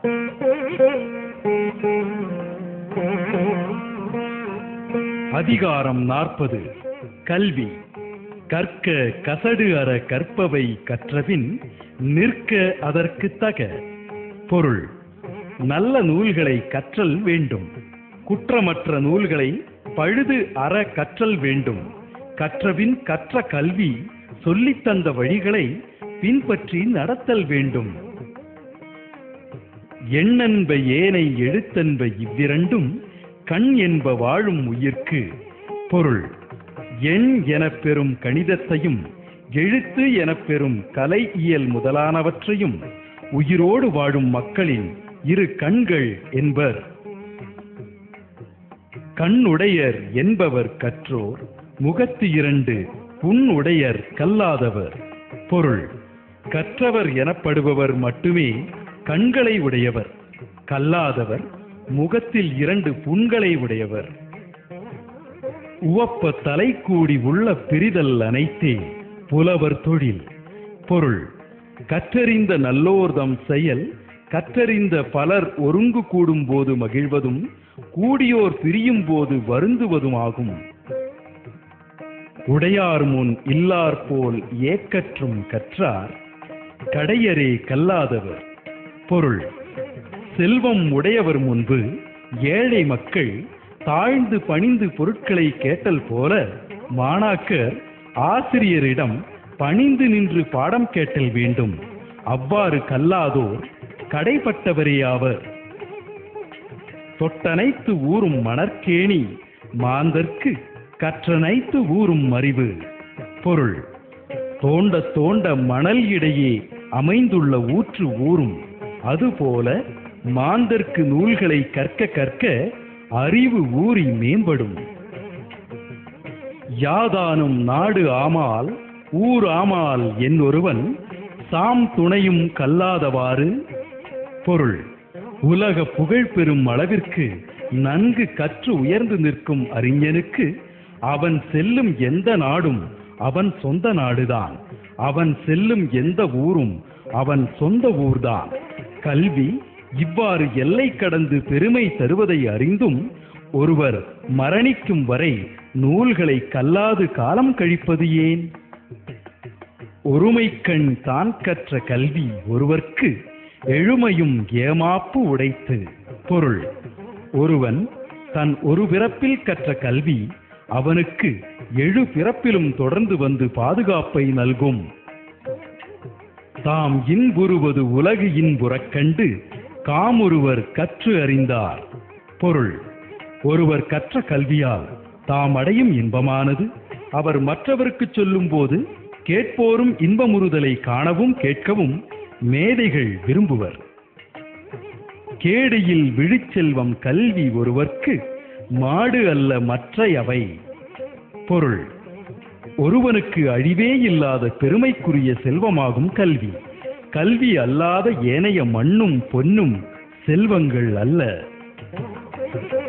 அதிகாரம் நாற்பது கல்வி கற்க கசடு அற கற்பவை கற்றபின் நிற்க அதற்கு தக பொருள் நல்ல நூல்களை கற்றல் வேண்டும் குற்றமற்ற நூல்களை பழுது அற கற்றல் வேண்டும் கற்றபின் கற்ற கல்வி சொல்லித் தந்த வழிகளை பின்பற்றி நடத்தல் வேண்டும் எண்ணென்ப ஏனை எழுத்தென்ப இவ்விரண்டும் கண் என்ப வாழும் உயிர்க்கு பொருள் எண் எனப் பெறும் கணிதத்தையும் எழுத்து எனப் பெறும் கலை இயல் முதலானவற்றையும் உயிரோடு வாழும் மக்களின் இரு கண்கள் என்பர் கண்ணுடையர் என்பவர் கற்றோர் முகத்து இரண்டு புண்ணுடையர் கல்லாதவர் பொருள் கற்றவர் எனப்படுபவர் மட்டுமே கண்களை உடையவர் கல்லாதவர் முகத்தில் இரண்டு புண்களை உடையவர் உவப்ப தலை கூடி உள்ள பிரிதல் அனைத்தே புலவர் தொழில் பொருள் கற்றறிந்த நல்லோர்தம் செயல் கற்றறிந்த பலர் ஒருங்கு கூடும் போது மகிழ்வதும் கூடியோர் பிரியும் போது வருந்துவதுமாகும் உடையார் முன் இல்லார் போல் ஏக்கற்றும் கற்றார் கடையரே கல்லாதவர் பொருள் செல்வம் உடையவர் முன்பு ஏழை மக்கள் தாழ்ந்து பணிந்து பொருட்களை கேட்டல் போல மாணாக்கர் ஆசிரியரிடம் பணிந்து நின்று பாடம் கேட்டல் வேண்டும் அவ்வாறு கல்லாதோர் கடைப்பட்டவரேயாவர் தொட்டனைத்து ஊரும் மணற்கேணி மாந்தர்க்கு கற்றனைத்து ஊரும் அறிவு பொருள் தோண்ட தோண்ட மணல் இடையே அமைந்துள்ள ஊற்று ஊரும் அதுபோல மாந்தர்க்கு நூல்களை கற்க கற்க அறிவு ஊறி மேம்படும் யாதானும் நாடு ஆமால் ஊர் ஆமால் என்னொருவன் சாம் துணையும் கல்லாதவாறு பொருள் உலக புகழ் பெறும் அளவிற்கு நன்கு கற்று உயர்ந்து நிற்கும் அறிஞனுக்கு அவன் செல்லும் எந்த நாடும் அவன் சொந்த நாடுதான் அவன் செல்லும் எந்த ஊரும் அவன் சொந்த ஊர்தான் கல்வி இவ்வாறு எல்லை கடந்து பெருமை தருவதை அறிந்தும் ஒருவர் மரணிக்கும் வரை நூல்களை கல்லாது காலம் கழிப்பது ஏன் ஒருமைக்கண் தான் கற்ற கல்வி ஒருவர்க்கு எழுமையும் ஏமாப்பு உடைத்து பொருள் ஒருவன் தன் ஒரு பிறப்பில் கற்ற கல்வி அவனுக்கு எழு பிறப்பிலும் தொடர்ந்து வந்து பாதுகாப்பை நல்கும் தாம் இன்புறுவது உலகு இன்புறக் கண்டு காமொருவர் கற்று அறிந்தார் பொருள் ஒருவர் கற்ற கல்வியால் தாம் அடையும் இன்பமானது அவர் மற்றவருக்குச் சொல்லும்போது கேட்போரும் இன்பமுறுதலை காணவும் கேட்கவும் மேதைகள் விரும்புவர் கேடியில் விழிச்செல்வம் கல்வி ஒருவர்க்கு மாடு அல்ல மற்றையவை பொருள் ஒருவனுக்கு அழிவே இல்லாத பெருமைக்குரிய செல்வமாகும் கல்வி கல்வி அல்லாத ஏனைய மண்ணும் பொன்னும் செல்வங்கள் அல்ல